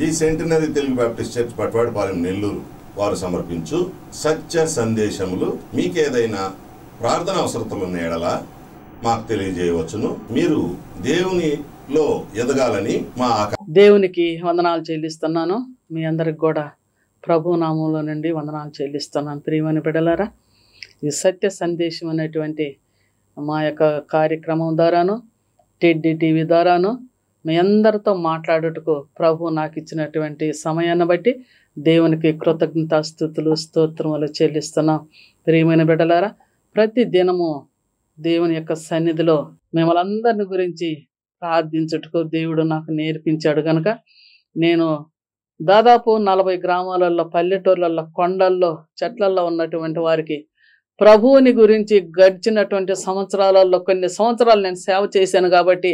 the centenary Telugu Baptist church Patwadipalem Nellore వారు సమర్పించు సత్య సందేశములు మీకేదైనా ప్రార్థన అవసరతలు ఉన్న ఎడల మాకు తెలియజేయవచ్చును మీరు దేవునిలో ఎదగాలని మా ఆక దేవునికి వందనాలు చెల్లిస్తున్నాను మీ అందరికి కూడా ప్రభు నామంలో నుండి వందనాలు చెల్లిస్తున్నాను ప్రియమని బిడలారా ఈ సత్య సందేశం అనేటువంటి మా యొక్క కార్యక్రమం ద్వారాను టెడ్డి టీవీ ద్వారాను మీ అందరితో మాట్లాడుటకు ప్రభు నాకు ఇచ్చినటువంటి సమయాన్ని బట్టి దేవునికి కృతజ్ఞతాస్థుతులు స్తోత్రములు చెల్లిస్తున్నాం ప్రియమైన బిడ్డలారా ప్రతి దినము దేవుని యొక్క సన్నిధిలో మిమ్మల్ని అందరిని గురించి ప్రార్థించుటకు దేవుడు నాకు నేర్పించాడు కనుక నేను దాదాపు నలభై గ్రామాలలో పల్లెటూర్లలో కొండల్లో చెట్లల్లో ఉన్నటువంటి వారికి ప్రభువుని గురించి గడిచినటువంటి సంవత్సరాలలో కొన్ని సంవత్సరాలు నేను సేవ చేశాను కాబట్టి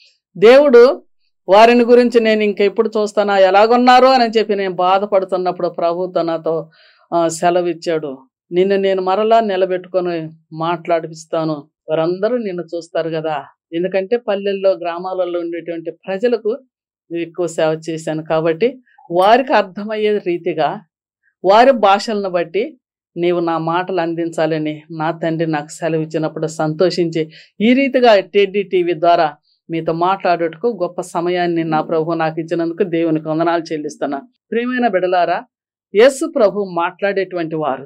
దేవుడు వారిని గురించి నేను ఇంకెప్పుడు చూస్తానా ఎలాగున్నారు అని చెప్పి నేను బాధపడుతున్నప్పుడు ప్రభుతో నాతో ఆ, సెలవిచ్చాడు నిన్ను నేను మరలా నిలబెట్టుకొని మాట్లాడిపిస్తాను వారందరూ నిన్ను చూస్తారు కదా ఎందుకంటే పల్లెల్లో గ్రామాలలో ఉండేటువంటి ప్రజలకు ఎక్కువ సేవ చేశాను కాబట్టి వారికి అర్థమయ్యే రీతిగా వారి భాషలను బట్టి నీవు నా మాటలు అందించాలని నా తండ్రి నాకు సెలవు ఇచ్చినప్పుడు సంతోషించి ఈ రీతిగా టెడ్డి టీవీ ద్వారా మీతో మాట్లాడుటకు గొప్ప సమయాన్ని నా ప్రభు నాకు ఇచ్చినందుకు దేవునికి వందనాలు చెల్లిస్తున్నా ప్రియమైన బిడలారా యేసు ప్రభు మాట్లాడేటువంటి వారు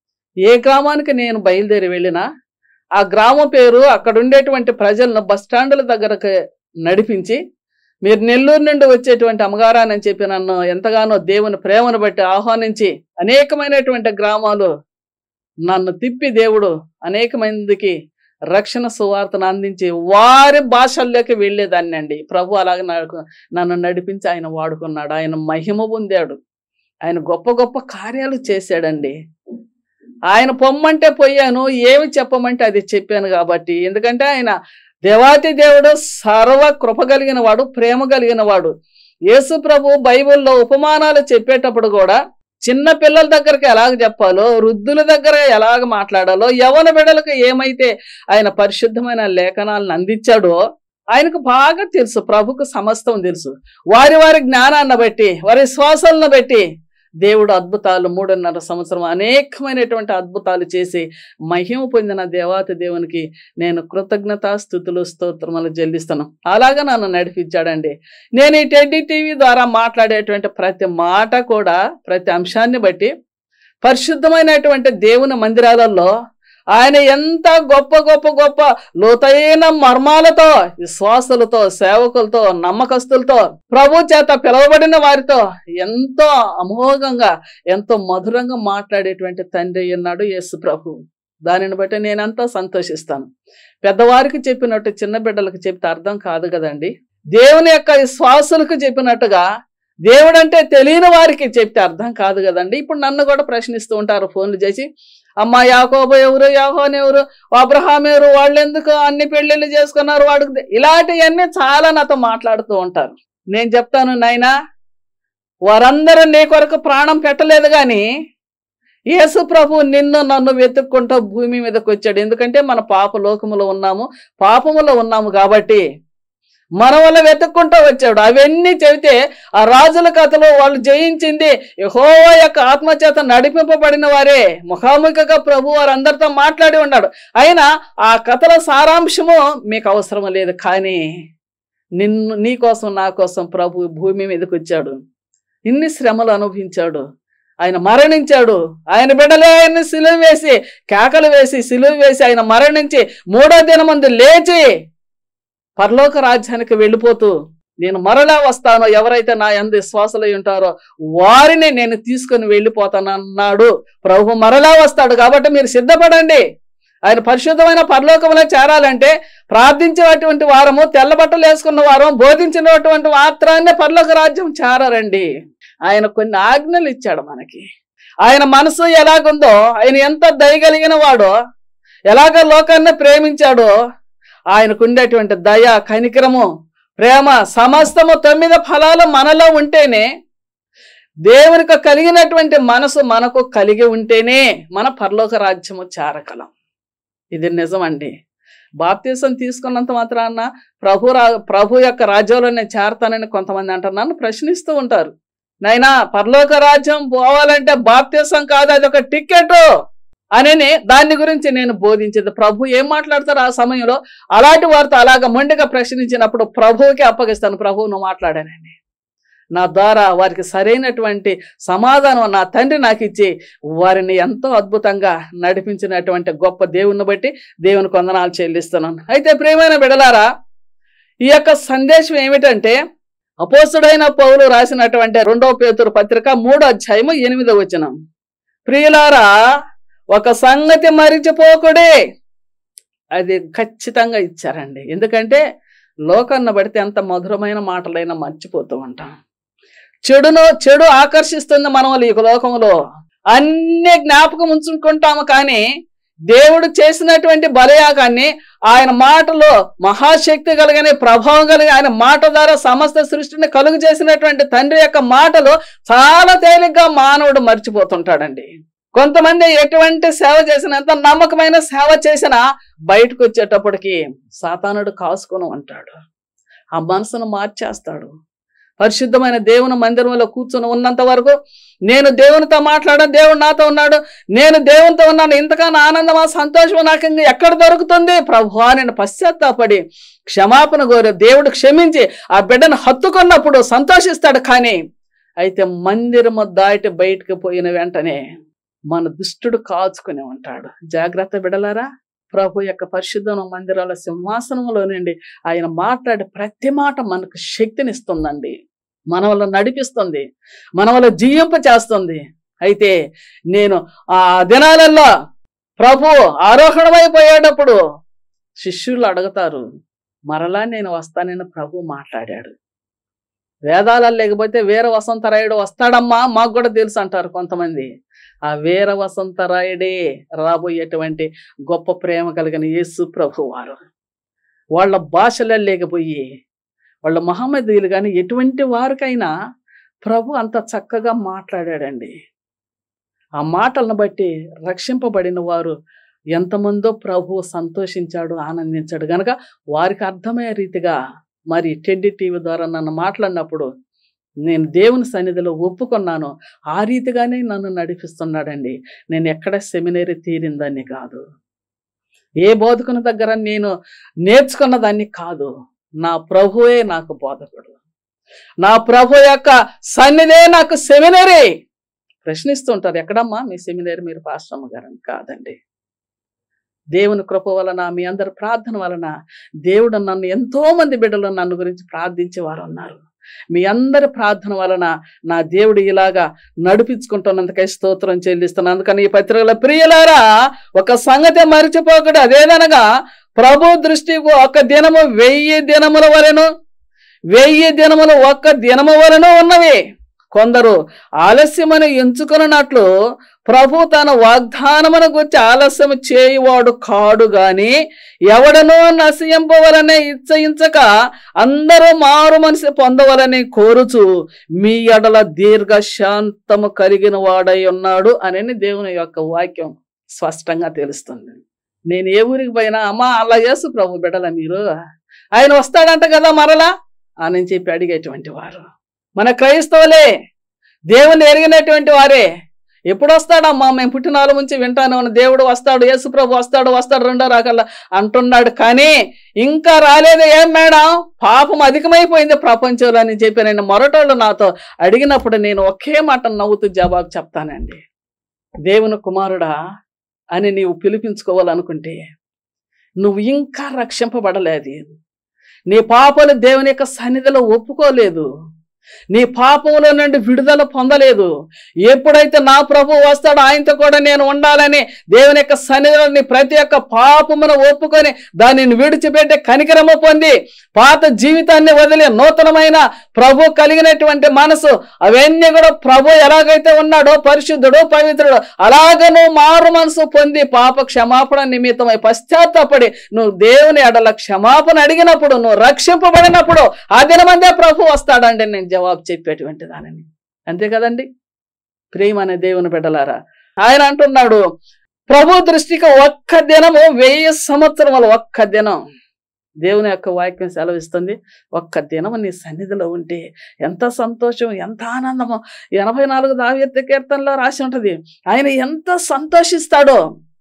ఏ గ్రామానికి నేను బయలుదేరి వెళ్ళినా ఆ గ్రామం పేరు అక్కడ ఉండేటువంటి ప్రజలను బస్ స్టాండ్ల దగ్గరకు నడిపించి మీరు నెల్లూరు నుండి వచ్చేటువంటి అమ్మగారానని చెప్పి నన్ను ఎంతగానో దేవుని ప్రేమను బట్టి ఆహ్వానించి అనేకమైనటువంటి గ్రామాలు నన్ను తిప్పి దేవుడు అనేక మందికి రక్షణ సువార్తను అందించి వారి భాషల్లోకి వెళ్ళేదాన్ని అండి ప్రభు అలాగే నాకు నన్ను నడిపించి ఆయన వాడుకున్నాడు ఆయన మహిమ పొందాడు ఆయన గొప్ప గొప్ప కార్యాలు చేశాడండి ఆయన పొమ్మంటే పోయాను ఏమి చెప్పమంటే అది చెప్పాను కాబట్టి ఎందుకంటే ఆయన దేవాతి దేవుడు సర్వ కృప కలిగిన వాడు ప్రేమ కలిగిన వాడు యేసు ప్రభు బైబిల్లో ఉపమానాలు చెప్పేటప్పుడు కూడా చిన్న పిల్లల దగ్గరికి ఎలాగ చెప్పాలో వృద్ధుల దగ్గర ఎలాగ మాట్లాడాలో యవన బిడలకు ఏమైతే ఆయన పరిశుద్ధమైన లేఖనాలను అందించాడో ఆయనకు బాగా తెలుసు ప్రభుకు సమస్తం తెలుసు వారి వారి జ్ఞానాన్ని బట్టి వారి శ్వాసలను బట్టి దేవుడు అద్భుతాలు మూడున్నర సంవత్సరం అనేకమైనటువంటి అద్భుతాలు చేసి మహిమ పొందిన దేవాతి దేవునికి నేను కృతజ్ఞత స్థుతులు స్తోత్రములు చెల్లిస్తాను అలాగా నన్ను నడిపించాడండి నేను ఈ టెడ్డి టీవీ ద్వారా మాట్లాడేటువంటి ప్రతి మాట కూడా ప్రతి అంశాన్ని బట్టి పరిశుద్ధమైనటువంటి దేవుని మందిరాలలో ఆయన ఎంత గొప్ప గొప్ప గొప్ప లోతైన మర్మాలతో విశ్వాసులతో సేవకులతో నమ్మకస్తులతో ప్రభు చేత పిలువబడిన వారితో ఎంతో అమోఘంగా ఎంతో మధురంగా మాట్లాడేటువంటి తండ్రి ఉన్నాడు యేసు ప్రభు దానిని బట్టి నేనంతా సంతోషిస్తాను పెద్దవారికి చెప్పినట్టు చిన్న బిడ్డలకు చెప్తే అర్థం కాదు కదండి దేవుని యొక్క విశ్వాసులకు చెప్పినట్టుగా దేవుడంటే తెలియని వారికి చెప్తే అర్థం కాదు కదండి ఇప్పుడు నన్ను కూడా ప్రశ్నిస్తూ ఉంటారు ఫోన్లు చేసి అమ్మ యాకోబు ఎవరు యాహోన్ ఎవరు అబ్రహాం ఎవరు వాళ్ళు ఎందుకు అన్ని పెళ్ళిళ్ళు చేసుకున్నారు వాడికి తె-" ఇలాంటివన్నీ చాలా నాతో మాట్లాడుతూ ఉంటారు నేను చెప్తాను నాయనా వారందరూ నీ కొరకు ప్రాణం పెట్టలేదు కానీ యేసు ప్రభు నిన్ను నన్ను వెతుక్కుంటూ భూమి మీదకి వచ్చాడు ఎందుకంటే మన పాప లోకములో ఉన్నాము పాపములో ఉన్నాము కాబట్టి మన వల్ల వెతుక్కుంటూ వచ్చాడు అవన్నీ చెబితే ఆ రాజుల కథలో వాళ్ళు జయించింది యెహోవా యొక్క ఆత్మచేత నడిపింపబడిన వారే ముఖాముఖిగా ప్రభు వారందరితో మాట్లాడి ఉన్నాడు అయినా ఆ కథల సారాంశము మీకు అవసరం లేదు కానీ నిన్ను నీ కోసం నా కోసం ప్రభు భూమి మీదకి వచ్చాడు ఇన్ని శ్రమలు అనుభవించాడు ఆయన మరణించాడు ఆయన బిడ్డలే ఆయన్ని సిలువ వేసి కేకలు వేసి సిలువ వేసి ఆయన మరణించి మూడో దినమందు లేచి పరలోక రాజ్యానికి వెళ్ళిపోతూ నేను మరలా వస్తానో ఎవరైతే నా ఎందు విశ్వాసులై ఉంటారో వారిని నేను తీసుకొని వెళ్ళిపోతానన్నాడు ప్రభు మరలా వస్తాడు కాబట్టి మీరు సిద్ధపడండి ఆయన పరిశుద్ధమైన పరలోకంలో చేరాలంటే ప్రార్థించేటువంటి వారము తెల్ల బట్టలు వేసుకున్న వారం బోధించినటువంటి మాత్రాన్ని పరలోక రాజ్యం చేరారండి ఆయన కొన్ని ఆజ్ఞలు ఇచ్చాడు మనకి ఆయన మనసు ఎలాగుందో ఆయన ఎంత దయగలిగిన వాడో ఎలాగ లోకాన్ని ప్రేమించాడో ఆయనకు ఉండేటువంటి దయ కనికరము ప్రేమ సమస్తము తొమ్మిది ఫలాలు మనలో ఉంటేనే దేవునికి కలిగినటువంటి మనసు మనకు కలిగి ఉంటేనే మన పరలోక రాజ్యము చేరగలం ఇది నిజమండి బాప్తీసం తీసుకున్నంత మాత్రాన ప్రభు రా ప్రభు యొక్క రాజ్యంలో నేను చేరతానని కొంతమంది అంటారు నన్ను ప్రశ్నిస్తూ ఉంటారు నైనా పరలోక రాజ్యం పోవాలంటే బాప్తీసం కాదు అది ఒక టికెట్ అని దాని గురించి నేను బోధించేది ప్రభు ఏం మాట్లాడతారు ఆ సమయంలో అలాంటి వారితో అలాగ మొండిగా ప్రశ్నించినప్పుడు ప్రభువుకి అప్పగిస్తాను ప్రభువు నువ్వు మాట్లాడానని నా ద్వారా వారికి సరైనటువంటి సమాధానం నా తండ్రి నాకు ఇచ్చి వారిని ఎంతో అద్భుతంగా నడిపించినటువంటి గొప్ప దేవుని బట్టి దేవుని కొందనాలు చెల్లిస్తున్నాను అయితే ప్రియమైన బిడలారా ఈ యొక్క సందేశం ఏమిటంటే అపోస్తుడైన పౌలు రాసినటువంటి రెండవ పేతురు పత్రిక మూడో అధ్యాయము ఎనిమిదో వచనం ప్రియులారా ఒక సంగతి మరిచిపోకుడే అది ఖచ్చితంగా ఇచ్చారండి ఎందుకంటే లోకన్న పడితే ఎంత మధురమైన మాటలైనా మర్చిపోతూ ఉంటాం చెడును చెడు ఆకర్షిస్తుంది మనం ఈ లోకంలో అన్ని జ్ఞాపకం ఉంచుకుంటాము కానీ దేవుడు చేసినటువంటి బలయాగాన్ని ఆయన మాటలో మహాశక్తి కలిగిన ప్రభావం కలిగి ఆయన మాట ద్వారా సమస్త సృష్టిని కలుగు చేసినటువంటి తండ్రి యొక్క మాటలు చాలా తేలిగ్గా మానవుడు మర్చిపోతుంటాడండి కొంతమంది ఎటువంటి సేవ చేసినంత నమ్మకమైన సేవ చేసినా బయటకు వచ్చేటప్పటికి సాతానుడు కాసుకొని ఉంటాడు ఆ మనసును మార్చేస్తాడు పరిశుద్ధమైన దేవుని మందిరంలో కూర్చొని ఉన్నంత వరకు నేను దేవునితో మాట్లాడాను దేవుడు నాతో ఉన్నాడు నేను దేవునితో ఉన్నాను ఇంతకన్నా ఆనందమా సంతోషమా నాకు ఇంకా ఎక్కడ దొరుకుతుంది ప్రభు నేను పశ్చాత్తాపడి క్షమాపణ కోరి దేవుడు క్షమించి ఆ బిడ్డను హత్తుకున్నప్పుడు సంతోషిస్తాడు కానీ అయితే మందిరము దాటి బయటకు పోయిన వెంటనే మన దుష్టుడు కాచుకుని ఉంటాడు జాగ్రత్త బిడలారా ప్రభు యొక్క పరిశుద్ధ మందిరాల సింహాసనంలో నుండి ఆయన మాట్లాడే ప్రతి మాట మనకు శక్తినిస్తుందండి మన వల్ల నడిపిస్తుంది మన వల్ల జీవింప చేస్తుంది అయితే నేను ఆ దినాలలో ప్రభు ఆరోహణమైపోయేటప్పుడు శిష్యులు అడుగుతారు మరలా నేను వస్తానని ప్రభు మాట్లాడాడు వేదాలలో లేకపోతే వీర వసంతరాయుడు వస్తాడమ్మా మాకు కూడా తెలుసు అంటారు కొంతమంది ఆ వీర వసంతరాయుడే రాబోయేటువంటి గొప్ప ప్రేమ కలిగిన యేసు ప్రభు వారు వాళ్ళ భాషలో లేకపోయి వాళ్ళ మహమ్మదీయులు కానీ ఎటువంటి వారికైనా ప్రభు అంత చక్కగా మాట్లాడాడండి ఆ మాటలను బట్టి రక్షింపబడిన వారు ఎంతమందో ప్రభు సంతోషించాడు ఆనందించాడు గనక వారికి అర్థమయ్యే రీతిగా మరి టెడ్డి టీవీ ద్వారా నన్ను మాట్లాడినప్పుడు నేను దేవుని సన్నిధిలో ఒప్పుకున్నాను ఆ రీతిగానే నన్ను నడిపిస్తున్నాడండి నేను ఎక్కడ సెమినరీ తీరిందని కాదు ఏ బోధకుని దగ్గర నేను నేర్చుకున్న దాన్ని కాదు నా ప్రభువే నాకు బోధకుడు నా ప్రభు యొక్క సన్నిధే నాకు సెమినరీ ప్రశ్నిస్తుంటారు ఎక్కడమ్మా మీ సెమినరీ మీరు పాశ్రమ గారని కాదండి దేవుని కృప వలన మీ అందరి ప్రార్థన వలన దేవుడు నన్ను ఎంతో మంది బిడ్డలు నన్ను గురించి ప్రార్థించే వారు ఉన్నారు మీ అందరి ప్రార్థన వలన నా దేవుడు ఇలాగా నడిపించుకుంటున్నందుకై స్తోత్రం చెల్లిస్తున్నాను అందుకని ఈ పత్రికల ప్రియులారా ఒక సంగతి మరిచిపోకడు అదేదనగా ప్రభు దృష్టికి ఒక దినము వెయ్యి దినముల వలెను వెయ్యి దినములు ఒక్క దినము వలన ఉన్నవి కొందరు ఆలస్యమని ఎంచుకున్నట్లు ప్రభు తన వాగ్దానమును గురించి ఆలస్యం చేయువాడు కాడు గాని ఎవడనో నశింపవలనే ఇచ్చయించక అందరూ మారు మనసు పొందవలని కోరుచు మీ ఎడల దీర్ఘ శాంతము కలిగిన వాడై ఉన్నాడు అని దేవుని యొక్క వాక్యం స్పష్టంగా తెలుస్తుంది నేను ఏ ఊరికి పోయినా అమ్మా అలా చేసు ప్రభు బిడ్డల మీరు ఆయన వస్తాడంట కదా మరలా అని చెప్పి అడిగేటువంటి వారు మన క్రైస్తవులే దేవుని ఎరిగినటువంటి వారే ఎప్పుడు వస్తాడమ్మా మేము పుట్టినాల నుంచి వింటాను అని దేవుడు వస్తాడు యేసు ప్రభు వస్తాడు వస్తాడు రెండో రాకల్లా అంటున్నాడు కానీ ఇంకా రాలేదు ఏం మేడం పాపం అధికమైపోయింది ప్రపంచంలో అని చెప్పి నేను మొరటోళ్ళు నాతో అడిగినప్పుడు నేను ఒకే మాట నవ్వుతూ జవాబు చెప్తానండి దేవుని కుమారుడా అని నీవు పిలిపించుకోవాలనుకుంటే నువ్వు ఇంకా రక్షింపబడలేదు నీ పాపలు దేవుని యొక్క సన్నిధిలో ఒప్పుకోలేదు నీ పాపంలో నుండి విడుదల పొందలేదు ఎప్పుడైతే నా ప్రభు వస్తాడో ఆయనతో కూడా నేను ఉండాలని దేవుని యొక్క సన్నిధిలో నీ ప్రతి ఒక్క పాపమును ఒప్పుకొని దానిని విడిచిపెట్టి కనికరమ పొంది పాత జీవితాన్ని వదిలి నూతనమైన ప్రభు కలిగినటువంటి మనసు అవన్నీ కూడా ప్రభు ఎలాగైతే ఉన్నాడో పరిశుద్ధుడు పవిత్రుడు అలాగ నువ్వు మారు మనసు పొంది పాప క్షమాపణ నిమిత్తమై పశ్చాత్తాపడి నువ్వు దేవుని ఎడల క్షమాపణ అడిగినప్పుడు నువ్వు రక్షింపబడినప్పుడు ఆ దినమందే ప్రభు వస్తాడండి నేను జవాబు చెప్పేటువంటి దానిని అంతే కదండి ప్రేమ అనే దేవుని బిడ్డలారా ఆయన అంటున్నాడు ప్రభు దృష్టికి ఒక్క దినము వెయ్యి సంవత్సరములు ఒక్క దినం దేవుని యొక్క వాక్యం సెలవిస్తుంది ఒక్క దినం నీ సన్నిధిలో ఉంటే ఎంత సంతోషం ఎంత ఆనందమో ఎనభై నాలుగు దావ్యత్య కీర్తనలో రాసి ఉంటుంది ఆయన ఎంత సంతోషిస్తాడో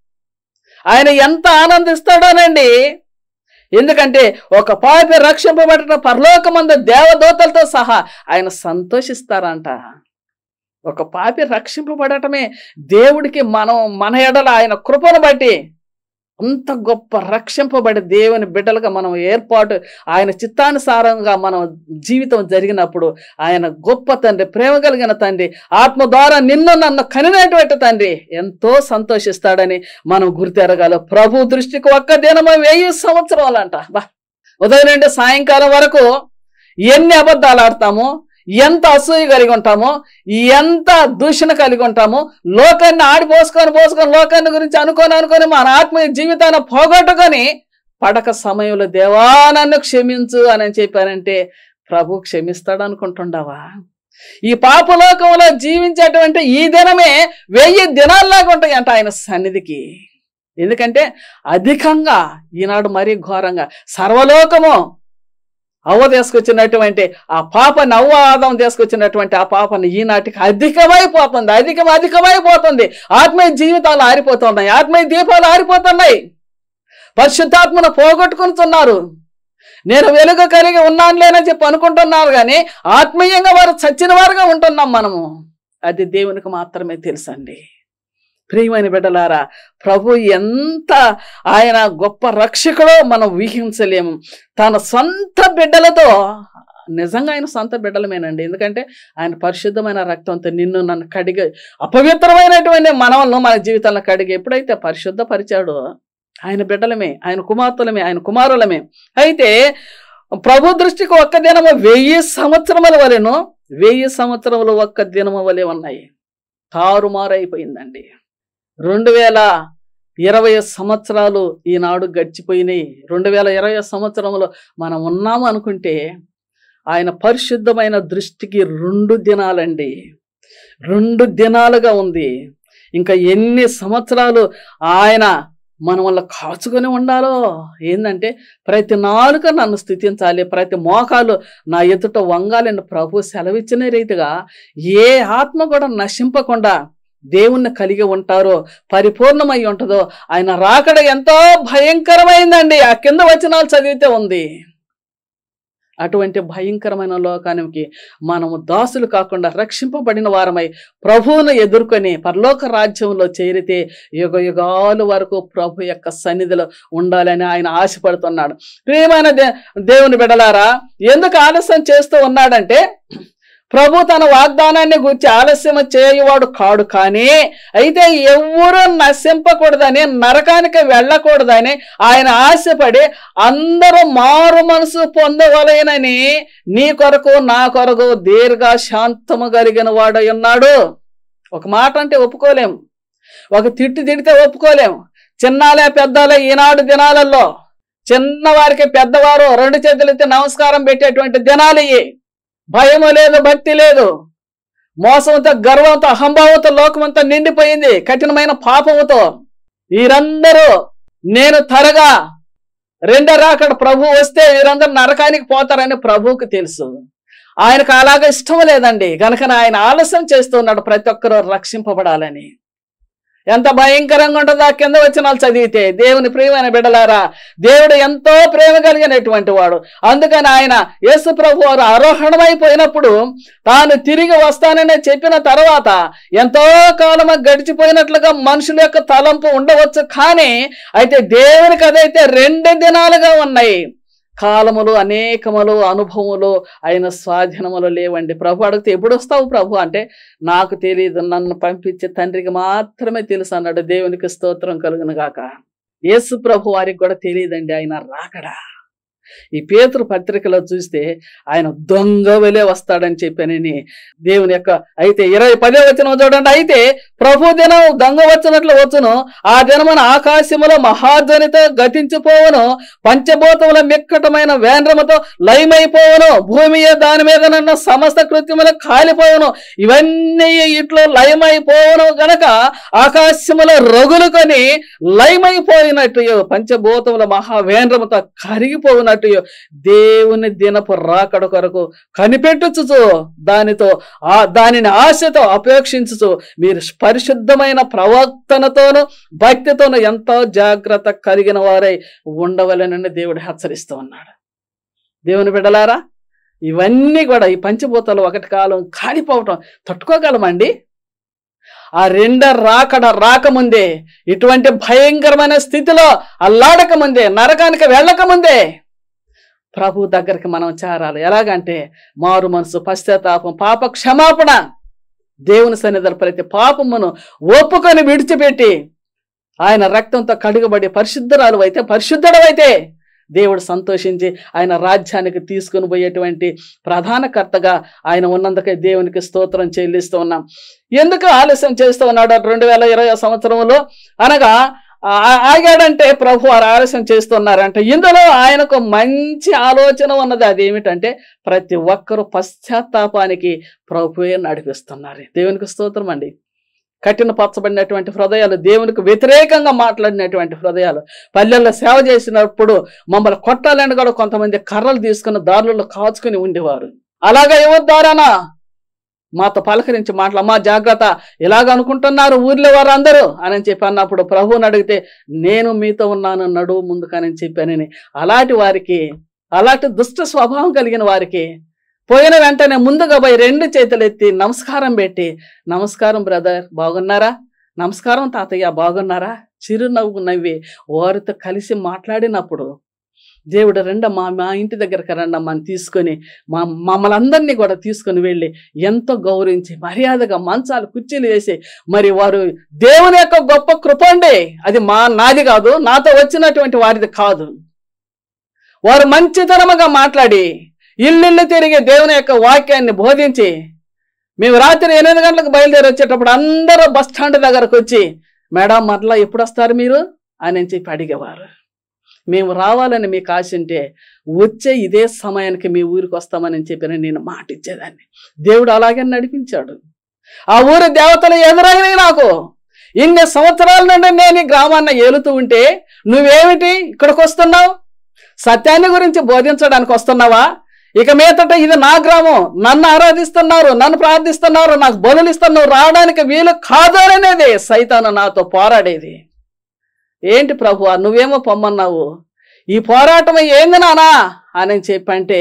ఆయన ఎంత ఆనందిస్తాడోనండి ఎందుకంటే ఒక పాపి రక్షింపబడిన పరలోకమందు దేవదూతలతో సహా ఆయన సంతోషిస్తారంట ఒక పాపి రక్షింపబడటమే దేవుడికి మనం మన ఎడల ఆయన కృపను బట్టి అంత గొప్ప రక్షింపబడి దేవుని బిడ్డలుగా మనం ఏర్పాటు ఆయన చిత్తానుసారంగా మనం జీవితం జరిగినప్పుడు ఆయన గొప్ప తండ్రి ప్రేమ కలిగిన తండ్రి ఆత్మ ద్వారా నిన్ను నన్ను కనినటువంటి తండ్రి ఎంతో సంతోషిస్తాడని మనం గుర్తెరగాలి ప్రభు దృష్టికి ఒక్క దినము వెయ్యి సంవత్సరాలంట బా ఉదయం నుండి సాయంకాలం వరకు ఎన్ని అబద్ధాలు ఆడతామో ఎంత అసూయ కలిగి ఉంటామో ఎంత దూషణ కలిగి ఉంటామో లోకాన్ని ఆడి పోసుకొని పోసుకొని లోకాన్ని గురించి అనుకొని అనుకొని మన ఆత్మీయ జీవితాన్ని పోగొట్టుకొని పడక సమయంలో దేవా నన్ను క్షమించు అని చెప్పానంటే ప్రభు క్షమిస్తాడు అనుకుంటుండవా ఈ పాపలోకంలో జీవించేటువంటి ఈ దినమే వెయ్యి దినాల్లాగా ఉంటాయి అంట ఆయన సన్నిధికి ఎందుకంటే అధికంగా ఈనాడు మరీ ఘోరంగా సర్వలోకము అవ్వ తీసుకొచ్చినటువంటి ఆ పాపని అవ్వ ఆదం తీసుకొచ్చినటువంటి ఆ పాపని ఈనాటికి అధికమైపోతుంది అధికం అధికమైపోతుంది ఆత్మీయ జీవితాలు ఆరిపోతున్నాయి ఆత్మీయ దీపాలు ఆరిపోతున్నాయి పరిశుద్ధాత్మను పోగొట్టుకుంటున్నారు నేను వెలుగు కలిగి ఉన్నాను లేనని చెప్పి అనుకుంటున్నారు కానీ ఆత్మీయంగా వారు చచ్చిన వారుగా ఉంటున్నాం మనము అది దేవునికి మాత్రమే తెలుసండి ప్రియమైన బిడ్డలారా ప్రభు ఎంత ఆయన గొప్ప రక్షకుడో మనం ఊహించలేము తన సొంత బిడ్డలతో నిజంగా ఆయన సొంత బిడ్డలమేనండి ఎందుకంటే ఆయన పరిశుద్ధమైన రక్తంతో నిన్ను నన్ను కడిగి అపవిత్రమైనటువంటి మనవలను మన జీవితంలో కడిగి ఎప్పుడైతే పరిశుద్ధపరిచాడో ఆయన బిడ్డలమే ఆయన కుమార్తెలమే ఆయన కుమారులమే అయితే ప్రభు దృష్టికి ఒక్క దినము వెయ్యి సంవత్సరముల వలెను వెయ్యి సంవత్సరములు ఒక్క దినము వలె ఉన్నాయి తారుమారు అయిపోయిందండి రెండు వేల ఇరవై సంవత్సరాలు ఈనాడు గడిచిపోయినాయి రెండు వేల ఇరవై సంవత్సరంలో మనం ఉన్నాము అనుకుంటే ఆయన పరిశుద్ధమైన దృష్టికి రెండు దినాలండి రెండు దినాలుగా ఉంది ఇంకా ఎన్ని సంవత్సరాలు ఆయన మన వల్ల కాచుకొని ఉండాలో ఏంటంటే ప్రతి నాలుక నన్ను స్థుతించాలి ప్రతి మోకాలు నా ఎదుట వంగాలని ప్రభు సెలవిచ్చిన రీతిగా ఏ ఆత్మ కూడా నశింపకుండా దేవుణ్ణి కలిగి ఉంటారో పరిపూర్ణమై ఉంటుందో ఆయన రాకడ ఎంతో భయంకరమైందండి ఆ కింద వచనాలు చదివితే ఉంది అటువంటి భయంకరమైన లోకానికి మనము దాసులు కాకుండా రక్షింపబడిన వారమై ప్రభువును ఎదుర్కొని పరలోక రాజ్యంలో చేరితే యుగ యుగాలు వరకు ప్రభు యొక్క సన్నిధిలో ఉండాలని ఆయన ఆశపడుతున్నాడు ప్రియమైన దే దేవుని బిడలారా ఎందుకు ఆలస్యం చేస్తూ ఉన్నాడంటే ప్రభు తన వాగ్దానాన్ని గురించి ఆలస్యం చేయువాడు కాడు కానీ అయితే ఎవరు నశింపకూడదని నరకానికి వెళ్ళకూడదని ఆయన ఆశపడి అందరూ మారు మనసు పొందవలేనని నీ కొరకు నా కొరకు దీర్ఘ శాంతము కలిగిన వాడై ఉన్నాడు ఒక మాట అంటే ఒప్పుకోలేం ఒక తిట్టి తిడితే ఒప్పుకోలేం చిన్నాలే పెద్దాలే ఈనాడు దినాలలో చిన్నవారికి పెద్దవారు రెండు చేతులెత్తి నమస్కారం పెట్టేటువంటి దినాలు ఇవి భయము లేదు భక్తి లేదు మోసంతో గర్వంతో అహంభావంతో లోకమంతా నిండిపోయింది కఠినమైన పాపముతో వీరందరూ నేను త్వరగా రెండో రాకడ ప్రభు వస్తే వీరందరూ నరకానికి పోతారని ప్రభువుకు తెలుసు ఆయనకు అలాగ ఇష్టం లేదండి గనుక ఆయన ఆలస్యం చేస్తున్నాడు ప్రతి ఒక్కరూ రక్షింపబడాలని ఎంత భయంకరంగా ఉంటుందో ఆ కింద వచ్చిన చదివితే దేవుని ప్రియమైన బిడ్డలారా దేవుడు ఎంతో ప్రేమ కలిగినటువంటి వాడు అందుకని ఆయన యేసు ప్రభు వారు ఆరోహణమైపోయినప్పుడు తాను తిరిగి వస్తానని చెప్పిన తర్వాత ఎంతో కాలం గడిచిపోయినట్లుగా మనుషుల యొక్క తలంపు ఉండవచ్చు కానీ అయితే దేవునికి అదైతే రెండు దినాలుగా ఉన్నాయి కాలములు అనేకములు అనుభవములు ఆయన స్వాధీనములు లేవండి ప్రభు అడిగితే ఎప్పుడు వస్తావు ప్రభు అంటే నాకు తెలియదు నన్ను పంపించే తండ్రికి మాత్రమే తెలుసు అన్నాడు దేవునికి స్తోత్రం కలుగును గాక యేసు ప్రభు వారికి కూడా తెలియదండి ఆయన రాకడా ఈ పేతురు పత్రికలో చూస్తే ఆయన దొంగ వెలే వస్తాడని చెప్పానని దేవుని యొక్క అయితే ఇరవై పదే వచ్చిన చూడండి అయితే ప్రభు దినం దొంగ వచ్చినట్లు వచ్చును ఆ దినమున ఆకాశములో మహాధ్వనితో గతించిపోవును పంచభూతముల మిక్కటమైన వేంద్రముతో లయమైపోవును భూమి దాని మీద నన్న సమస్త కృత్యములు కాలిపోవును ఇవన్నీ ఇట్లో లయమైపోవును గనక ఆకాశములో రగులుకొని లయమైపోయినట్టు పంచభూతముల మహావేంద్రముతో కరిగిపోయినట్టు దేవుని దినపు రాకడ కొరకు కనిపెట్టుచుచు దానితో ఆ దానిని ఆశతో అపేక్షించుచు మీరు పరిశుద్ధమైన ప్రవర్తనతోనూ భక్తితోనూ ఎంతో జాగ్రత్త కలిగిన వారై ఉండవలనని దేవుడు హెచ్చరిస్తూ ఉన్నాడు దేవుని బిడ్డలారా ఇవన్నీ కూడా ఈ పంచభూతాలు ఒకటి కాలం కాలిపోవటం తట్టుకోగలమండి ఆ రెండ రాకడ రాకముందే ఇటువంటి భయంకరమైన స్థితిలో అల్లాడక ముందే నరకానికి వెళ్ళక ముందే ప్రభు దగ్గరికి మనం చేరాలి ఎలాగంటే మారు మనసు పశ్చాత్తాపం పాప క్షమాపణ దేవుని సన్నిధుల ప్రతి పాపమును ఒప్పుకొని విడిచిపెట్టి ఆయన రక్తంతో కడుగబడి పరిశుద్ధరాలు అయితే పరిశుద్ధుడవైతే దేవుడు సంతోషించి ఆయన రాజ్యానికి తీసుకుని పోయేటువంటి ప్రధాన కర్తగా ఆయన ఉన్నందుకే దేవునికి స్తోత్రం చెల్లిస్తూ ఉన్నాం ఎందుకు ఆలస్యం చేస్తూ ఉన్నాడు రెండు వేల ఇరవై సంవత్సరంలో అనగా ఆ- ఆగాడంటే ప్రభు వారు ఆలస్యం చేస్తున్నారంటే ఇందులో ఆయనకు మంచి ఆలోచన ఉన్నది అదేమిటంటే ప్రతి ఒక్కరూ పశ్చాత్తాపానికి ప్రభువే నడిపిస్తున్నారు దేవునికి స్తోత్రం అండి కఠిన పచ్చబడినటువంటి హృదయాలు దేవునికి వ్యతిరేకంగా మాట్లాడినటువంటి హృదయాలు పల్లెల్లో సేవ చేసినప్పుడు మమ్మల్ని కొట్టాలని కూడా కొంతమంది కర్రలు తీసుకుని దారులలో కాచుకుని ఉండేవారు అలాగా ఇవ్వద్దారానా మాతో పలకరించి మాటలు అమ్మా జాగ్రత్త ఇలాగ అనుకుంటున్నారు ఊర్లో వారందరూ అని చెప్పి అన్నప్పుడు ప్రభువుని అడిగితే నేను మీతో ఉన్నాను నడువు ముందుకని చెప్పానని అలాంటి వారికి అలాంటి దుష్ట స్వభావం కలిగిన వారికి పోయిన వెంటనే ముందుగా పోయి రెండు చేతులు ఎత్తి నమస్కారం పెట్టి నమస్కారం బ్రదర్ బాగున్నారా నమస్కారం తాతయ్య బాగున్నారా చిరునవ్వు నవ్వి వారితో కలిసి మాట్లాడినప్పుడు దేవుడు రెండమ్మా మా ఇంటి దగ్గరకు రండమ్మా అని తీసుకొని మా మమ్మల్ని అందరినీ కూడా తీసుకొని వెళ్ళి ఎంతో గౌరవించి మర్యాదగా మంచాలు కుర్చీలు వేసి మరి వారు దేవుని యొక్క గొప్ప కృప అండి అది మా నాది కాదు నాతో వచ్చినటువంటి వారిది కాదు వారు మంచితనముగా మాట్లాడి ఇల్లు తిరిగి దేవుని యొక్క వాక్యాన్ని బోధించి మేము రాత్రి ఎనిమిది గంటలకు బయలుదేరి వచ్చేటప్పుడు అందరూ బస్ స్టాండ్ దగ్గరకు వచ్చి మేడం మరలా ఎప్పుడు వస్తారు మీరు అని చెప్పి అడిగేవారు మేము రావాలని మీకు ఆశ ఉంటే వచ్చే ఇదే సమయానికి మీ ఊరికి వస్తామని చెప్పిన నేను మాట ఇచ్చేదాన్ని దేవుడు అలాగే నడిపించాడు ఆ ఊరి దేవతలు ఎదురైనాయి నాకు ఇన్ని సంవత్సరాల నుండి నేను ఈ గ్రామాన్ని ఏలుతూ ఉంటే నువ్వేమిటి ఇక్కడికి వస్తున్నావు సత్యాన్ని గురించి బోధించడానికి వస్తున్నావా ఇక మీదట ఇది నా గ్రామం నన్ను ఆరాధిస్తున్నారు నన్ను ప్రార్థిస్తున్నారు నాకు బలులు ఇస్తున్నారు రావడానికి వీలు కాదు అనేది సైతాను నాతో పోరాడేది ఏంటి ప్రభు నువ్వేమో పొమ్మన్నావు ఈ పోరాటం ఏంది నానా అని చెప్పంటే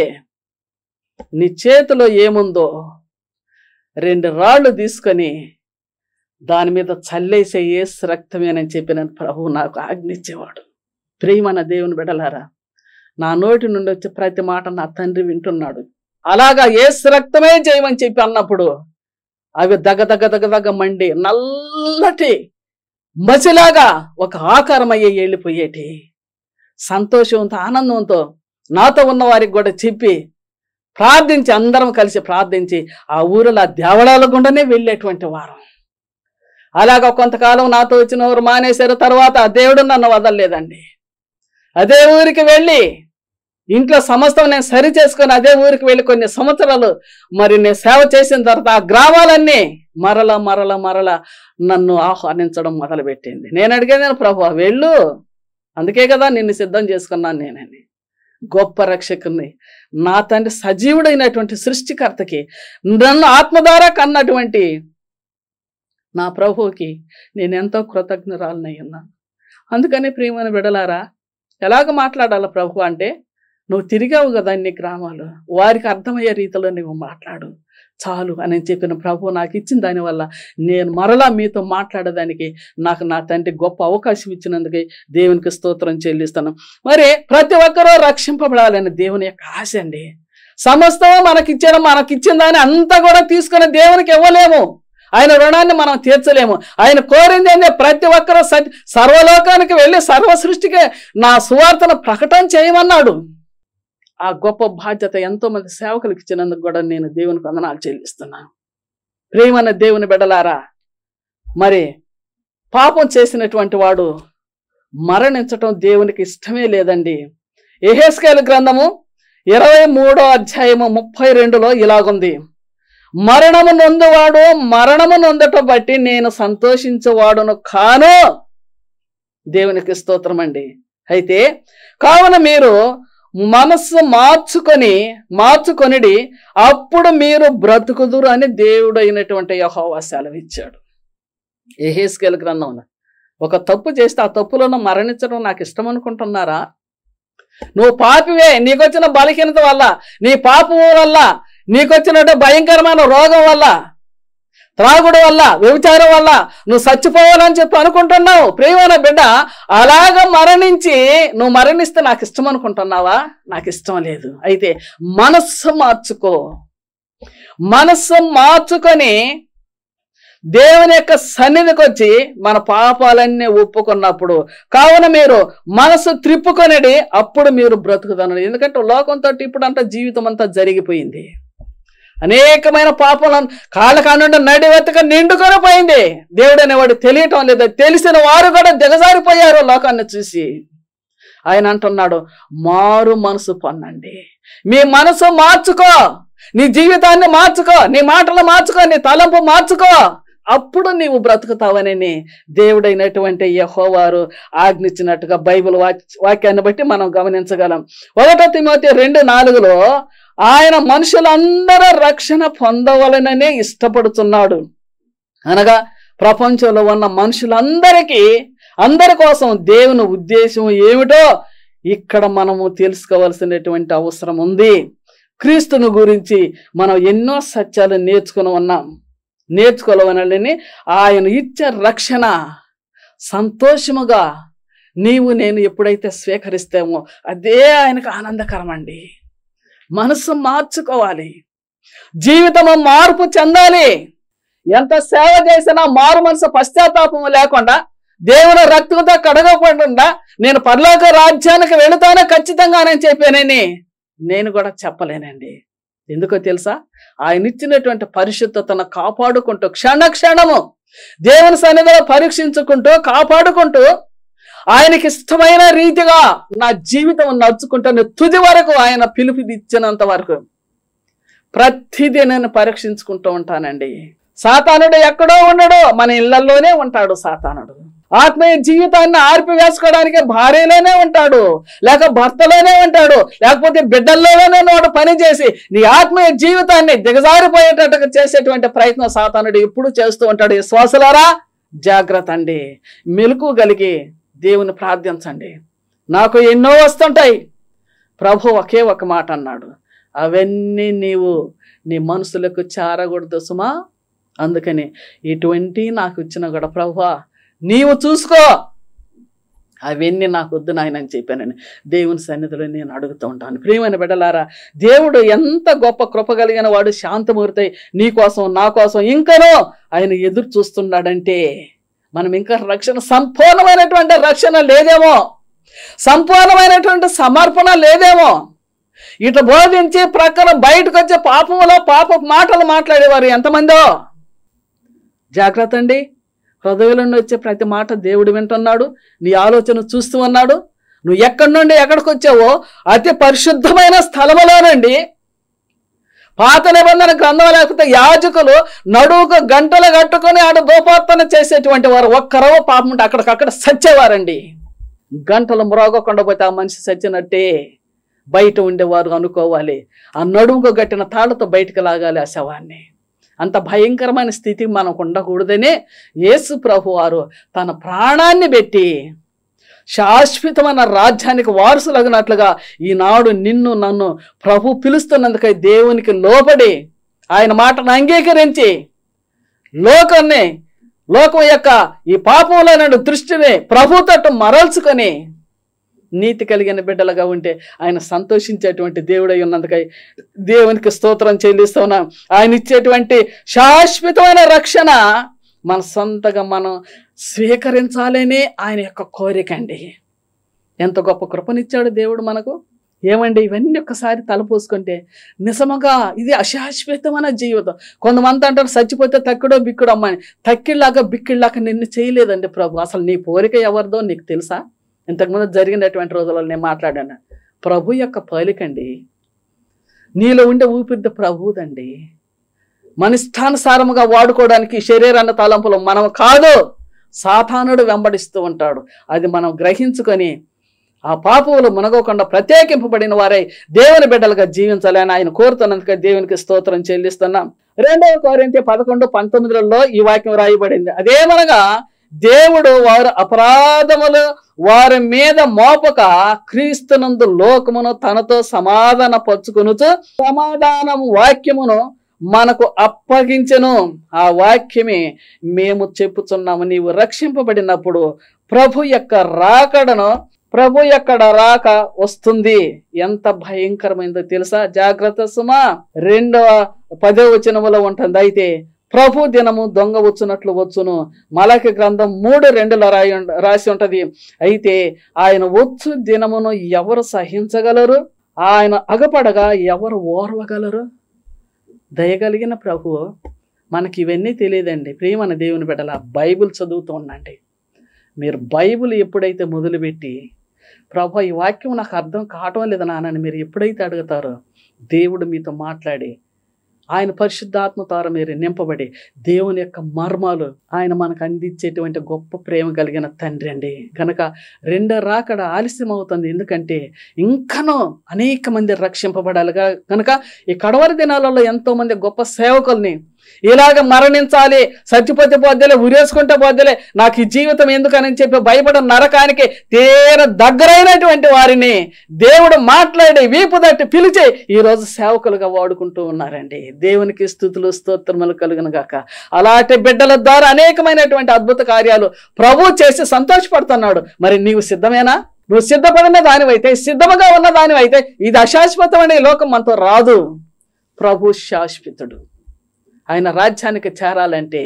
నీ చేతిలో ఏముందో రెండు రాళ్ళు తీసుకొని దాని మీద చల్లేసే ఏసు రక్తమేనని చెప్పిన ప్రభు నాకు ఆజ్ఞించేవాడు ప్రియమైన దేవుని బిడలారా నా నోటి నుండి వచ్చే ప్రతి మాట నా తండ్రి వింటున్నాడు అలాగా ఏసు రక్తమే చేయమని చెప్పి అన్నప్పుడు అవి దగ్గ దగ్గ దగ్గ దగ్గ మండి నల్లటి మసిలాగా ఒక ఆకారం అయ్యే వెళ్ళిపోయేటి సంతోషంతో ఆనందంతో నాతో ఉన్న వారికి కూడా చెప్పి ప్రార్థించి అందరం కలిసి ప్రార్థించి ఆ ఊరిలో ఆ దేవళాల గుండానే వెళ్ళేటువంటి వారం అలాగా కొంతకాలం నాతో వచ్చిన వారు మానేశారు తర్వాత ఆ దేవుడు నన్ను వదలలేదండి అదే ఊరికి వెళ్ళి ఇంట్లో సమస్తం నేను సరి చేసుకొని అదే ఊరికి వెళ్ళి కొన్ని సంవత్సరాలు మరి నేను సేవ చేసిన తర్వాత ఆ గ్రామాలన్నీ మరల మరల మరల నన్ను ఆహ్వానించడం మొదలుపెట్టింది నేను అడిగేదాను ప్రభు వెళ్ళు అందుకే కదా నిన్ను సిద్ధం చేసుకున్నాను నేనని గొప్ప రక్షకుని నా తండ్రి సజీవుడైనటువంటి సృష్టికర్తకి నన్ను ఆత్మ ద్వారా కన్నటువంటి నా ప్రభువుకి నేను ఎంతో కృతజ్ఞరాలనై ఉన్నాను అందుకని ప్రియమైన బిడలారా ఎలాగ మాట్లాడాలి ప్రభు అంటే నువ్వు తిరిగావు కదా అన్ని గ్రామాలు వారికి అర్థమయ్యే రీతిలో నువ్వు మాట్లాడు చాలు అని చెప్పిన ప్రభు నాకు ఇచ్చిన దానివల్ల నేను మరలా మీతో మాట్లాడడానికి నాకు నా తండ్రి గొప్ప అవకాశం ఇచ్చినందుకే దేవునికి స్తోత్రం చెల్లిస్తాను మరి ప్రతి ఒక్కరూ రక్షింపబడాలని దేవుని యొక్క ఆశ అండి సమస్తం మనకిచ్చాడు మనకిచ్చిన దాన్ని అంతా కూడా తీసుకుని దేవునికి ఇవ్వలేము ఆయన రుణాన్ని మనం తీర్చలేము ఆయన కోరింది ఏంటంటే ప్రతి ఒక్కరూ స- సర్వలోకానికి వెళ్ళి సర్వ సృష్టికి నా సువార్తను ప్రకటన చేయమన్నాడు ఆ గొప్ప బాధ్యత ఎంతో మంది సేవకులకు ఇచ్చినందుకు కూడా నేను దేవునికి వందనాలు చెల్లిస్తున్నాను ప్రేమన్న దేవుని బిడలారా మరి పాపం చేసినటువంటి వాడు మరణించటం దేవునికి ఇష్టమే లేదండి ఎహెస్కేల్ గ్రంథము ఇరవై మూడో అధ్యాయము ముప్పై రెండులో ఇలాగుంది మరణము నొందువాడు మరణము నొందటం బట్టి నేను సంతోషించేవాడును కాను దేవునికి స్తోత్రం అండి అయితే కావున మీరు మనస్సు మార్చుకొని మార్చుకొనిడి అప్పుడు మీరు బ్రతుకుదురు అని దేవుడు అయినటువంటి యహోవా సెలవిచ్చాడు ఎహేస్కేల్ గ్రంథంలో ఒక తప్పు చేస్తే ఆ తప్పులను మరణించడం నాకు ఇష్టం అనుకుంటున్నారా నువ్వు పాపివే నీకొచ్చిన బలహీనత వల్ల నీ పాపం వల్ల నీకొచ్చినట్టు భయంకరమైన రోగం వల్ల త్రాగుడు వల్ల వ్యభిచారం వల్ల నువ్వు చచ్చిపోవాలని చెప్పి అనుకుంటున్నావు ప్రియమైన బిడ్డ అలాగ మరణించి నువ్వు మరణిస్తే నాకు ఇష్టం అనుకుంటున్నావా నాకు ఇష్టం లేదు అయితే మనస్సు మార్చుకో మనస్సు మార్చుకొని దేవుని యొక్క సన్నిధికి వచ్చి మన పాపాలన్నీ ఒప్పుకున్నప్పుడు కావున మీరు మనసు త్రిప్పుకొనిడి అప్పుడు మీరు బ్రతుకుదనండి ఎందుకంటే లోకంతో ఇప్పుడు అంతా జీవితం అంతా జరిగిపోయింది అనేకమైన పాపలను కాళ్ళ కానుండి నడి వెతక నిండుకొని పోయింది దేవుడు అనేవాడు తెలియటం లేదు తెలిసిన వారు కూడా దిగజారిపోయారు లోకాన్ని చూసి ఆయన అంటున్నాడు మారు మనసు పొందండి మీ మనసు మార్చుకో నీ జీవితాన్ని మార్చుకో నీ మాటలు మార్చుకో నీ తలంపు మార్చుకో అప్పుడు నీవు బ్రతుకుతావనని దేవుడైనటువంటి యహోవారు ఆజ్ఞించినట్టుగా బైబిల్ వాక్- వాక్యాన్ని బట్టి మనం గమనించగలం ఒకటో తిమోతి రెండు నాలుగులో ఆయన మనుషులందరూ రక్షణ పొందవలననే ఇష్టపడుతున్నాడు అనగా ప్రపంచంలో ఉన్న మనుషులందరికీ అందరి కోసం దేవుని ఉద్దేశం ఏమిటో ఇక్కడ మనము తెలుసుకోవాల్సినటువంటి అవసరం ఉంది క్రీస్తుని గురించి మనం ఎన్నో సత్యాలు నేర్చుకుని ఉన్నాం నేర్చుకోవాలని ఆయన ఇచ్చే రక్షణ సంతోషముగా నీవు నేను ఎప్పుడైతే స్వీకరిస్తామో అదే ఆయనకు ఆనందకరం అండి మనసు మార్చుకోవాలి జీవితము మార్పు చెందాలి ఎంత సేవ చేసినా మారు మనసు పశ్చాత్తాపం లేకుండా దేవుని రక్తంతో కడగకుండా నేను పరలోక రాజ్యానికి వెళుతానే ఖచ్చితంగా నేను చెప్పానని నేను కూడా చెప్పలేనండి ఎందుకో తెలుసా ఆయన ఇచ్చినటువంటి పరిశుద్ధతను కాపాడుకుంటూ క్షణ క్షణము దేవుని సన్నిధిలో పరీక్షించుకుంటూ కాపాడుకుంటూ ఆయనకి ఇష్టమైన రీతిగా నా జీవితం నడుచుకుంటాను తుది వరకు ఆయన పిలుపు ఇచ్చినంత వరకు ప్రతిదీ నేను పరీక్షించుకుంటూ ఉంటానండి సాతానుడు ఎక్కడో ఉండడు మన ఇళ్లలోనే ఉంటాడు సాతానుడు ఆత్మీయ జీవితాన్ని ఆర్పివేసుకోవడానికి భార్యలోనే ఉంటాడు లేక భర్తలోనే ఉంటాడు లేకపోతే బిడ్డల్లోనే నోడు పని చేసి నీ ఆత్మీయ జీవితాన్ని దిగజారిపోయేటట్టుగా చేసేటువంటి ప్రయత్నం సాతానుడు ఎప్పుడు చేస్తూ ఉంటాడు ఈ శ్వాసలారా జాగ్రత్త అండి మెలకు కలిగి దేవుని ప్రార్థించండి నాకు ఎన్నో వస్తుంటాయి ప్రభు ఒకే ఒక మాట అన్నాడు అవన్నీ నీవు నీ మనసులకు చారకూడదు సుమా అందుకని ఇటువంటి నాకు ఇచ్చిన కూడా ప్రభా నీవు చూసుకో అవన్నీ నాకు వద్దు నాయన అని చెప్పానని దేవుని సన్నిధిలో నేను అడుగుతూ ఉంటాను ప్రియమైన బిడ్డలారా దేవుడు ఎంత గొప్ప కృప కలిగిన వాడు శాంతమూర్తి నీ కోసం నా కోసం ఇంకనో ఆయన ఎదురు చూస్తున్నాడంటే మనం ఇంకా రక్షణ సంపూర్ణమైనటువంటి రక్షణ లేదేమో సంపూర్ణమైనటువంటి సమర్పణ లేదేమో ఇటు బోధించి ప్రక్కన బయటకు వచ్చే పాపంలో పాప మాటలు మాట్లాడేవారు ఎంతమందో జాగ్రత్త అండి హృదయంలో నుండి వచ్చే ప్రతి మాట దేవుడు వింటున్నాడు నీ ఆలోచన చూస్తూ ఉన్నాడు నువ్వు ఎక్కడి నుండి ఎక్కడికి వచ్చావో అతి పరిశుద్ధమైన స్థలములోనండి పాత నిబంధన గ్రంథం లేకపోతే యాజకులు నడువుకు గంటలు కట్టుకొని ఆడ దోపార్తన చేసేటువంటి వారు ఒక్కరవ పాపం ఉంటే అక్కడికక్కడ సచ్చేవారండి గంటలు మ్రోగకుండా పోతే ఆ మనిషి సచ్చినట్టే బయట ఉండేవారు అనుకోవాలి ఆ నడుముకు గట్టిన తాళ్ళతో బయటకు లాగాలి ఆ శవాన్ని అంత భయంకరమైన స్థితి మనకు ఉండకూడదనే యేసు ప్రభు వారు తన ప్రాణాన్ని పెట్టి శాశ్వతమైన రాజ్యానికి వారసులగినట్లుగా ఈనాడు నిన్ను నన్ను ప్రభు పిలుస్తున్నందుకై దేవునికి లోబడి ఆయన మాటను అంగీకరించి లోకాన్ని లోకం యొక్క ఈ పాపంలో దృష్టిని ప్రభు తట్టు మరల్చుకొని నీతి కలిగిన బిడ్డలుగా ఉంటే ఆయన సంతోషించేటువంటి దేవుడై ఉన్నందుకై దేవునికి స్తోత్రం చెల్లిస్తున్నాం ఆయన ఇచ్చేటువంటి శాశ్వతమైన రక్షణ మన సొంతగా మనం స్వీకరించాలనే ఆయన యొక్క కోరిక అండి ఎంత గొప్ప కృపనిచ్చాడు దేవుడు మనకు ఏమండి ఇవన్నీ ఒక్కసారి తలపోసుకుంటే నిజముగా ఇది అశాశ్వతమైన జీవితం కొంతమంది అంటారు చచ్చిపోతే తక్కుడో బిక్కుడో అమ్మని తక్కిళ్ళాగా బిక్కిళ్ళాగా నిన్ను చేయలేదండి ప్రభు అసలు నీ కోరిక ఎవరిదో నీకు తెలుసా ఇంతకుముందు జరిగినటువంటి రోజులలో నేను మాట్లాడాను ప్రభు యొక్క పలికండి నీలో ఉండే ఊపిరిది ప్రభుదండి మన ఇష్టానుసారముగా వాడుకోవడానికి శరీరాన్ని తలంపులు మనం కాదు సాతానుడు వెంబడిస్తూ ఉంటాడు అది మనం గ్రహించుకొని ఆ పాపములు మునగకుండా ప్రత్యేకింపబడిన వారై దేవుని బిడ్డలుగా జీవించాలని ఆయన కోరుతున్నందుకు దేవునికి స్తోత్రం చెల్లిస్తున్నాం రెండవ కోరింతి పదకొండు పంతొమ్మిదిలలో ఈ వాక్యం రాయబడింది అదేమనగా దేవుడు వారు అపరాధములు వారి మీద మోపక క్రీస్తునందు లోకమును తనతో సమాధాన పరుచుకొనుచు సమాధానము వాక్యమును మనకు అప్పగించెను ఆ వాక్యమే మేము చెప్పుచున్నాము నీవు రక్షింపబడినప్పుడు ప్రభు యొక్క రాకడను ప్రభు ఎక్కడ రాక వస్తుంది ఎంత భయంకరమైందో తెలుసా జాగ్రత్త సుమా రెండవ పదో వచనములో ఉంటుంది అయితే ప్రభు దినము దొంగ వచ్చునట్లు వచ్చును మలకి గ్రంథం మూడు రెండులో రాయి ఉం- రాసి ఉంటది అయితే ఆయన వచ్చు దినమును ఎవరు సహించగలరు ఆయన అగపడగా ఎవరు ఓర్వగలరు దయగలిగిన ప్రభు మనకి ఇవన్నీ తెలియదండి ప్రియమన దేవుని బిడ్డల బైబిల్ చదువుతూ ఉండండి మీరు బైబిల్ ఎప్పుడైతే మొదలుపెట్టి ప్రభు ఈ వాక్యం నాకు అర్థం కావటం లేదు నాన్నని మీరు ఎప్పుడైతే అడుగుతారో దేవుడు మీతో మాట్లాడి ఆయన పరిశుద్ధాత్మ ద్వారా మీరు నింపబడి దేవుని యొక్క మర్మాలు ఆయన మనకు అందించేటువంటి గొప్ప ప్రేమ కలిగిన తండ్రి అండి కనుక రెండో రాకడ ఆలస్యం అవుతుంది ఎందుకంటే ఇంకనూ అనేక మంది రక్షింపబడాలిగా కనుక ఈ కడవరి దినాలలో ఎంతో మంది గొప్ప సేవకుల్ని ఇలాగ మరణించాలి చచ్చిపోతే పోద్దులే ఉరేసుకుంటే పోద్దులే నాకు ఈ జీవితం ఎందుకని చెప్పి భయపడిన నరకానికి తీర దగ్గరైనటువంటి వారిని దేవుడు మాట్లాడి వీపు తట్టి పిలిచి ఈరోజు సేవకులుగా వాడుకుంటూ ఉన్నారండి దేవునికి స్థుతులు స్తోత్రములు కలుగును గాక అలాంటి బిడ్డల ద్వారా అనేకమైనటువంటి అద్భుత కార్యాలు ప్రభు చేసి సంతోషపడుతున్నాడు మరి నీవు సిద్ధమేనా నువ్వు సిద్ధపడిన దానివైతే సిద్ధముగా ఉన్న దానివైతే ఇది అశాశ్వతమైన ఈ లోకం మనతో రాదు ప్రభు శాశ్వతుడు ఆయన రాజ్యానికి చేరాలంటే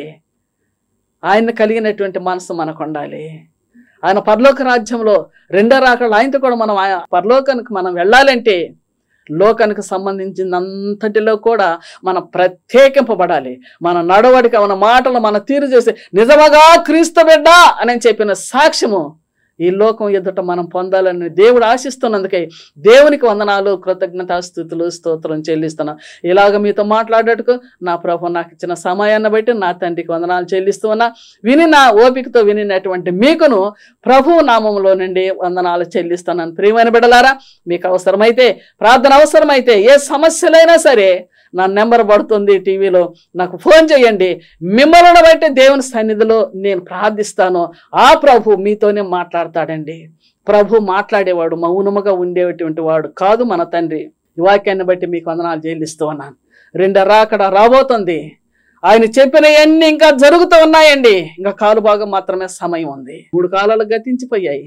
ఆయన కలిగినటువంటి మనసు మనకు ఉండాలి ఆయన పరలోక రాజ్యంలో రెండో రాకళ్ళు ఆయనతో కూడా మనం ఆ పరలోకానికి మనం వెళ్ళాలంటే లోకానికి సంబంధించినంతటిలో కూడా మనం ప్రత్యేకింపబడాలి మన నడవడిక మన మాటలు మన తీరు చేసి నిజముగా క్రీస్తు బిడ్డ అని చెప్పిన సాక్ష్యము ఈ లోకం ఎదుట మనం పొందాలని దేవుడు ఆశిస్తున్నందుకే దేవునికి వందనాలు కృతజ్ఞతాస్థుతులు స్తోత్రం చెల్లిస్తున్నాను ఇలాగ మీతో మాట్లాడేటకు నా ప్రభు నాకు ఇచ్చిన సమయాన్ని బట్టి నా తండ్రికి వందనాలు చెల్లిస్తూ ఉన్నా విని నా ఓపికతో వినినటువంటి మీకును ప్రభు నామంలో నుండి వందనాలు చెల్లిస్తున్నాను ప్రియమైన బిడ్డలారా మీకు అవసరమైతే ప్రార్థన అవసరమైతే ఏ సమస్యలైనా సరే నా నెంబర్ పడుతుంది టీవీలో నాకు ఫోన్ చేయండి మిమ్మల్ని బట్టి దేవుని సన్నిధిలో నేను ప్రార్థిస్తాను ఆ ప్రభు మీతోనే మాట్లాడతాడండి ప్రభు మాట్లాడేవాడు మౌనముగా ఉండేటువంటి వాడు కాదు మన తండ్రి ఈ వాక్యాన్ని బట్టి మీకు వందనాలు చెల్లిస్తూ ఉన్నాను రెండో రాకడ రాబోతుంది ఆయన చెప్పినవన్నీ ఇంకా జరుగుతూ ఉన్నాయండి ఇంకా కాలు భాగం మాత్రమే సమయం ఉంది మూడు కాలాలు గతించిపోయాయి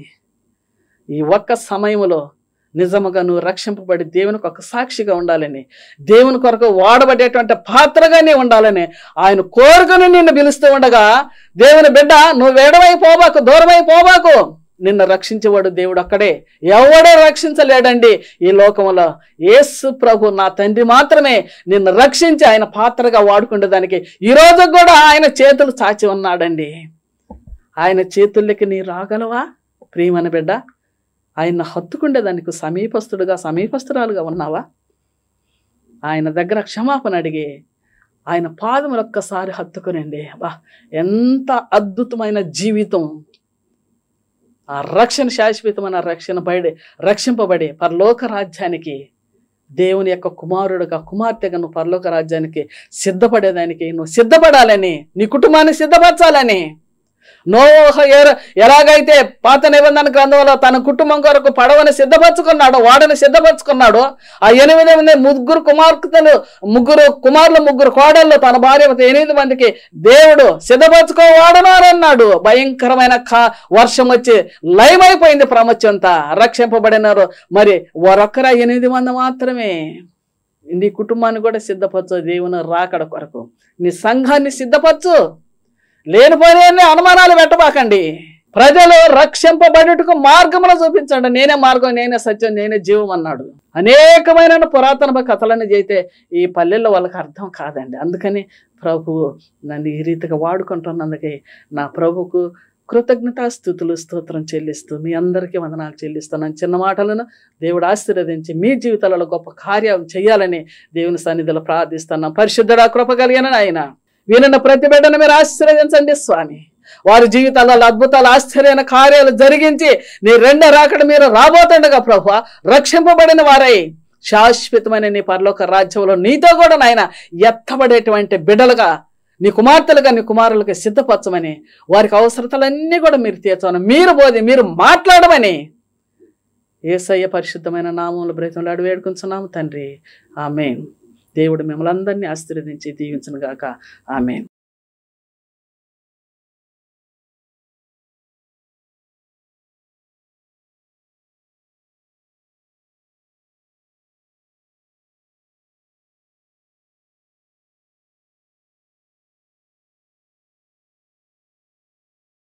ఈ ఒక్క సమయంలో నిజముగా నువ్వు రక్షింపబడి దేవునికి ఒక సాక్షిగా ఉండాలని దేవుని కొరకు వాడబడేటువంటి పాత్రగానే ఉండాలని ఆయన కోరుకుని నిన్ను పిలుస్తూ ఉండగా దేవుని బిడ్డ నువ్వు వేడవై పోబాకు దూరమై పోబాకు నిన్ను రక్షించేవాడు దేవుడు అక్కడే ఎవడో రక్షించలేడండి ఈ లోకంలో యేసు ప్రభు నా తండ్రి మాత్రమే నిన్ను రక్షించి ఆయన పాత్రగా వాడుకునేదానికి ఈ రోజు కూడా ఆయన చేతులు చాచి ఉన్నాడండి ఆయన చేతుల్లోకి నీ రాగలవా ప్రియమని బిడ్డ ఆయన హత్తుకుండేదానికి సమీపస్తుడుగా సమీపస్తురాలుగా ఉన్నావా ఆయన దగ్గర క్షమాపణ అడిగి ఆయన పాదములు ఒక్కసారి హత్తుకునండి బా ఎంత అద్భుతమైన జీవితం ఆ రక్షణ శాశ్వతమైన రక్షణ బయడి రక్షింపబడి పరలోక రాజ్యానికి దేవుని యొక్క కుమారుడుగా కుమార్తెగా నువ్వు పరలోక రాజ్యానికి సిద్ధపడేదానికి నువ్వు సిద్ధపడాలని నీ కుటుంబాన్ని సిద్ధపరచాలని నోహ ఎర- ఎలాగైతే పాత నిబంధన గ్రంథంలో తన కుటుంబం కొరకు పడవని సిద్ధపరచుకున్నాడో వాడని సిద్ధపరచుకున్నాడో ఆ ఎనిమిది మంది ముగ్గురు కుమార్తెలు ముగ్గురు కుమారులు ముగ్గురు కోడళ్ళు తన భార్య ఎనిమిది మందికి దేవుడు సిద్ధపరచుకోవాడనారన్నాడు భయంకరమైన కా వర్షం వచ్చి లయమైపోయింది ప్రపంచం అంతా రక్షింపబడినారు మరి వారొక్కర ఎనిమిది మంది మాత్రమే నీ కుటుంబాన్ని కూడా సిద్ధపరచు దేవుని రాకడ కొరకు నీ సంఘాన్ని సిద్ధపరచు లేనిపోయిన అనుమానాలు పెట్టబాకండి ప్రజలు రక్షింపబడుటకు మార్గమును చూపించండి నేనే మార్గం నేనే సత్యం నేనే జీవం అన్నాడు అనేకమైన పురాతన కథలను చేస్తే ఈ పల్లెల్లో వాళ్ళకి అర్థం కాదండి అందుకని ప్రభు నన్ను ఈ రీతిగా వాడుకుంటున్నందుకే నా ప్రభుకు కృతజ్ఞతాస్థుతులు స్తోత్రం చెల్లిస్తూ మీ అందరికీ వందనాలు చెల్లిస్తున్నాను చిన్న మాటలను దేవుడు ఆశీర్వదించి మీ జీవితాలలో గొప్ప కార్యం చేయాలని దేవుని సన్నిధిలో ప్రార్థిస్తున్నాం పరిశుద్ధుడా కృప కలిగిన ఆయన వినిన ప్రతి బిడ్డను మీరు ఆశీర్వదించండి స్వామి వారి జీవితాలలో అద్భుతాలు ఆశ్చర్యమైన కార్యాలు జరిగించి నీ రెండో రాకడ మీరు రాబోతుండగా ప్రభు రక్షింపబడిన వారై శాశ్వతమైన నీ పరలోక రాజ్యంలో నీతో కూడా నాయన ఎత్తబడేటువంటి బిడ్డలుగా నీ కుమార్తెలుగా నీ కుమారులుగా సిద్ధపరచమని వారికి అవసరతలన్నీ కూడా మీరు తీర్చమని మీరు బోధి మీరు మాట్లాడమని ఏసయ్య పరిశుద్ధమైన నామంలో బ్రతంలాడు వేడుకుంటున్నాము తండ్రి ఆమెన్ దేవుడు మిమ్మల్ని అందరినీ ఆశీర్వదించి దీవించను గాక ఆమెన్